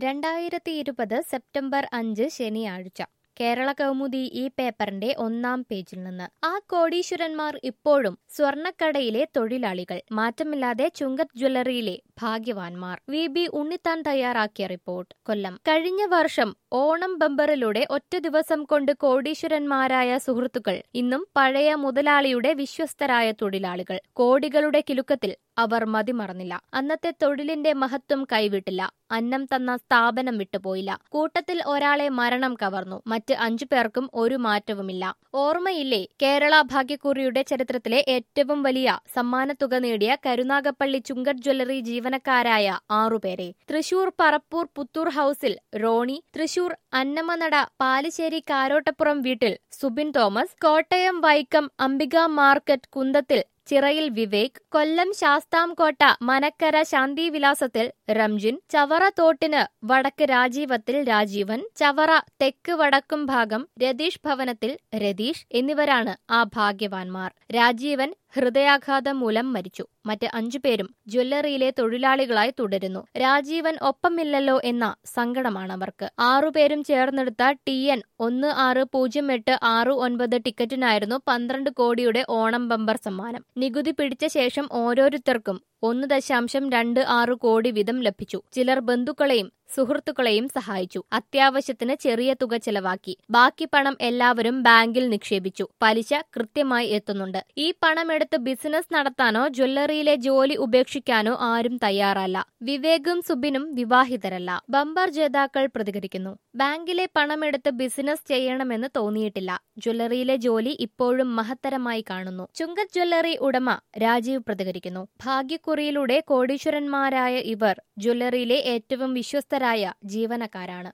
രണ്ടായിരത്തി ഇരുപത് സെപ്റ്റംബർ അഞ്ച് ശനിയാഴ്ച കേരള കൗമുദി ഈ പേപ്പറിന്റെ ഒന്നാം പേജിൽ നിന്ന് ആ കോടീശ്വരന്മാർ ഇപ്പോഴും സ്വർണക്കടയിലെ തൊഴിലാളികൾ മാറ്റമില്ലാതെ ചുങ്കത് ജ്വല്ലറിയിലെ ഭാഗ്യവാൻമാർ വി ബി ഉണ്ണിത്താൻ തയ്യാറാക്കിയ റിപ്പോർട്ട് കൊല്ലം കഴിഞ്ഞ വർഷം ഓണം ബമ്പറിലൂടെ ഒറ്റ ദിവസം കൊണ്ട് കോടീശ്വരന്മാരായ സുഹൃത്തുക്കൾ ഇന്നും പഴയ മുതലാളിയുടെ വിശ്വസ്തരായ തൊഴിലാളികൾ കോടികളുടെ കിലുക്കത്തിൽ അവർ മതിമറന്നില്ല അന്നത്തെ തൊഴിലിന്റെ മഹത്വം കൈവിട്ടില്ല അന്നം തന്ന സ്ഥാപനം വിട്ടുപോയില്ല കൂട്ടത്തിൽ ഒരാളെ മരണം കവർന്നു മറ്റ് അഞ്ചു പേർക്കും ഒരു മാറ്റവുമില്ല ഓർമ്മയില്ലേ കേരള ഭാഗ്യക്കുറിയുടെ ചരിത്രത്തിലെ ഏറ്റവും വലിയ സമ്മാനത്തുക നേടിയ കരുനാഗപ്പള്ളി ചുങ്കട്ട് ജ്വല്ലറി ജീവനക്കാരായ ആറുപേരെ തൃശൂർ പറപ്പൂർ പുത്തൂർ ഹൌസിൽ റോണി തൃശൂർ അന്നമനട പാലിശ്ശേരി കാരോട്ടപ്പുറം വീട്ടിൽ സുബിൻ തോമസ് കോട്ടയം വൈക്കം അംബിക മാർക്കറ്റ് കുന്തത്തിൽ ചിറയിൽ വിവേക് കൊല്ലം ശാസ്താംകോട്ട മനക്കര ശാന്തിവിലാസത്തിൽ റംജിൻ ചവറ തോട്ടിന് വടക്ക് രാജീവത്തിൽ രാജീവൻ ചവറ തെക്ക് വടക്കും ഭാഗം രതീഷ് ഭവനത്തിൽ രതീഷ് എന്നിവരാണ് ആ ഭാഗ്യവാൻമാർ രാജീവൻ ഹൃദയാഘാതം മൂലം മരിച്ചു മറ്റ് അഞ്ചുപേരും ജ്വല്ലറിയിലെ തൊഴിലാളികളായി തുടരുന്നു രാജീവൻ ഒപ്പമില്ലല്ലോ എന്ന സങ്കടമാണവർക്ക് ആറുപേരും ചേർന്നെടുത്ത ടി എൻ ഒന്ന് ആറ് പൂജ്യം എട്ട് ആറ് ഒൻപത് ടിക്കറ്റിനായിരുന്നു പന്ത്രണ്ട് കോടിയുടെ ഓണം ബമ്പർ സമ്മാനം നികുതി പിടിച്ച ശേഷം ഓരോരുത്തർക്കും ഒന്ന് ദശാംശം രണ്ട് ആറ് കോടി വീതം ലഭിച്ചു ചിലർ ബന്ധുക്കളെയും സുഹൃത്തുക്കളെയും സഹായിച്ചു അത്യാവശ്യത്തിന് ചെറിയ തുക ചെലവാക്കി ബാക്കി പണം എല്ലാവരും ബാങ്കിൽ നിക്ഷേപിച്ചു പലിശ കൃത്യമായി എത്തുന്നുണ്ട് ഈ പണം എടുത്ത് ബിസിനസ് നടത്താനോ ജ്വല്ലറിയിലെ ജോലി ഉപേക്ഷിക്കാനോ ആരും തയ്യാറല്ല വിവേകും സുബിനും വിവാഹിതരല്ല ബമ്പർ ജേതാക്കൾ പ്രതികരിക്കുന്നു ബാങ്കിലെ പണമെടുത്ത് ബിസിനസ് ചെയ്യണമെന്ന് തോന്നിയിട്ടില്ല ജ്വല്ലറിയിലെ ജോലി ഇപ്പോഴും മഹത്തരമായി കാണുന്നു ചുങ്കത് ജ്വല്ലറി ഉടമ രാജീവ് പ്രതികരിക്കുന്നു ഭാഗ്യക്കുറിയിലൂടെ കോടീശ്വരന്മാരായ ഇവർ ജ്വല്ലറിയിലെ ഏറ്റവും വിശ്വസ്തരായ ജീവനക്കാരാണ്